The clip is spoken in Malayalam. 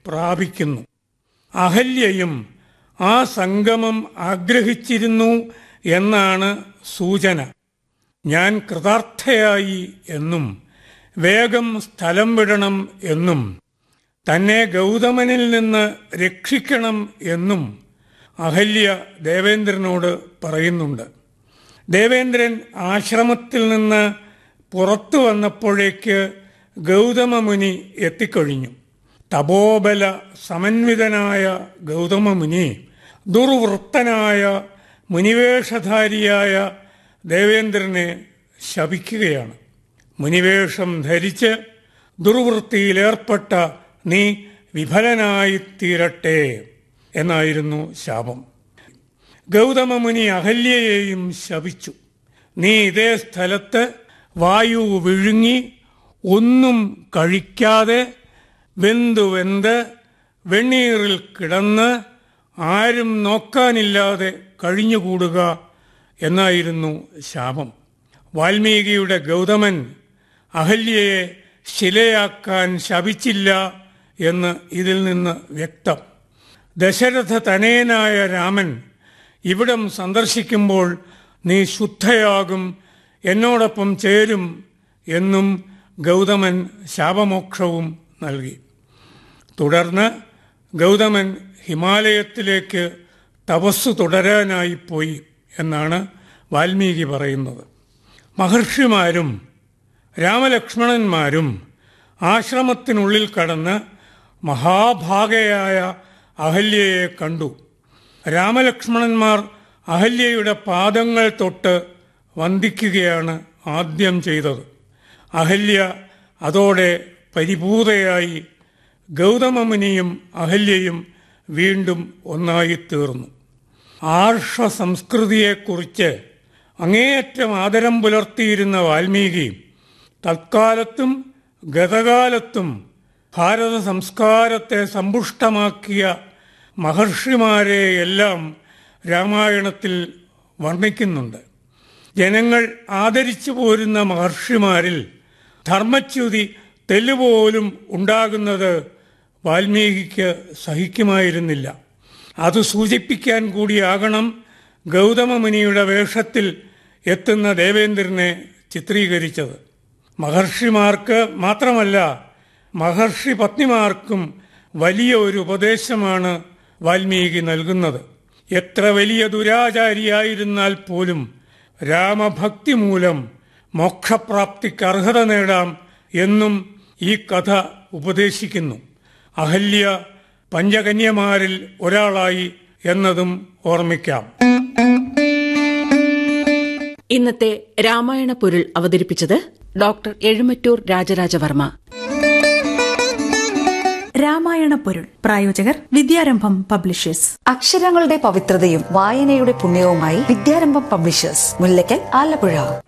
പ്രാപിക്കുന്നു അഹല്യയും ആ സംഗമം ആഗ്രഹിച്ചിരുന്നു എന്നാണ് സൂചന ഞാൻ കൃതാർത്ഥയായി എന്നും വേഗം സ്ഥലം വിടണം എന്നും തന്നെ ഗൗതമനിൽ നിന്ന് രക്ഷിക്കണം എന്നും അഹല്യ ദേവേന്ദ്രനോട് പറയുന്നുണ്ട് ദേവേന്ദ്രൻ ആശ്രമത്തിൽ നിന്ന് പുറത്തു വന്നപ്പോഴേക്ക് ഗൗതമമുനി എത്തിക്കഴിഞ്ഞു തപോബല സമന്വിതനായ ഗൗതമമുനി ദുർവൃത്തനായ മുനിവേഷധാരിയായ ദേവേന്ദ്രനെ ശപിക്കുകയാണ് മുനിവേഷം ധരിച്ച് ദുർവൃത്തിയിലേർപ്പെട്ട നീ വിഫലനായിത്തീരട്ടെ എന്നായിരുന്നു ശാപം ഗൗതമമുനി അഹല്യയെയും ശപിച്ചു നീ ഇതേ സ്ഥലത്ത് വായു വിഴുങ്ങി ഒന്നും കഴിക്കാതെ വെന്തു വെന്ത് വെണ്ണീറിൽ കിടന്ന് ആരും നോക്കാനില്ലാതെ കഴിഞ്ഞുകൂടുക എന്നായിരുന്നു ശാപം വാൽമീകിയുടെ ഗൗതമൻ അഹല്യയെ ശിലയാക്കാൻ ശപിച്ചില്ല എന്ന് ഇതിൽ നിന്ന് വ്യക്തം ദശരഥ തനയനായ രാമൻ ഇവിടം സന്ദർശിക്കുമ്പോൾ നീ ശുദ്ധയാകും എന്നോടൊപ്പം ചേരും എന്നും ഗൗതമൻ ശാപമോക്ഷവും നൽകി തുടർന്ന് ഗൗതമൻ ഹിമാലയത്തിലേക്ക് തപസ്സു തുടരാനായി പോയി എന്നാണ് വാൽമീകി പറയുന്നത് മഹർഷിമാരും രാമലക്ഷ്മണന്മാരും ആശ്രമത്തിനുള്ളിൽ കടന്ന് മഹാഭാഗയായ അഹല്യയെ കണ്ടു രാമലക്ഷ്മണന്മാർ അഹല്യയുടെ പാദങ്ങൾ തൊട്ട് വന്ദിക്കുകയാണ് ആദ്യം ചെയ്തത് അഹല്യ അതോടെ പരിഭൂതയായി ഗൗതമമുനിയും അഹല്യയും വീണ്ടും ഒന്നായിത്തീർന്നു ആർഷ സംസ്കൃതിയെക്കുറിച്ച് അങ്ങേയറ്റം ആദരം പുലർത്തിയിരുന്ന വാൽമീകി തൽക്കാലത്തും ഗതകാലത്തും ഭാരത സംസ്കാരത്തെ സമ്പുഷ്ടമാക്കിയ മഹർഷിമാരെയെല്ലാം രാമായണത്തിൽ വർണ്ണിക്കുന്നുണ്ട് ജനങ്ങൾ ആദരിച്ചു പോരുന്ന മഹർഷിമാരിൽ ധർമ്മച്യുതി തെല്ലുപോലും ഉണ്ടാകുന്നത് വാൽമീകിക്ക് സഹിക്കുമായിരുന്നില്ല അത് സൂചിപ്പിക്കാൻ കൂടിയാകണം ഗൗതമമുനിയുടെ വേഷത്തിൽ എത്തുന്ന ദേവേന്ദ്രനെ ചിത്രീകരിച്ചത് മഹർഷിമാർക്ക് മാത്രമല്ല മഹർഷി പത്നിമാർക്കും വലിയ ഒരു ഉപദേശമാണ് വാൽമീകി നൽകുന്നത് എത്ര വലിയ ദുരാചാരിയായിരുന്നാൽ പോലും രാമഭക്തി മൂലം മോക്ഷപ്രാപ്തിക്ക് അർഹത നേടാം എന്നും ഈ കഥ ഉപദേശിക്കുന്നു അഹല്യ പഞ്ചകന്യമാരിൽ ഒരാളായി എന്നതും ഓർമ്മിക്കാം ഇന്നത്തെ രാമായണ പൊരുൾ അവതരിപ്പിച്ചത് ഡോക്ടർ എഴുമറ്റൂർ രാജരാജവർമ്മ രാമായണ പൊരുൾ പ്രായോജകർ വിദ്യാരംഭം പബ്ലിഷേഴ്സ് അക്ഷരങ്ങളുടെ പവിത്രതയും വായനയുടെ പുണ്യവുമായി വിദ്യാരംഭം പബ്ലിഷേഴ്സ് മുല്ലയ്ക്കൽ ആലപ്പുഴ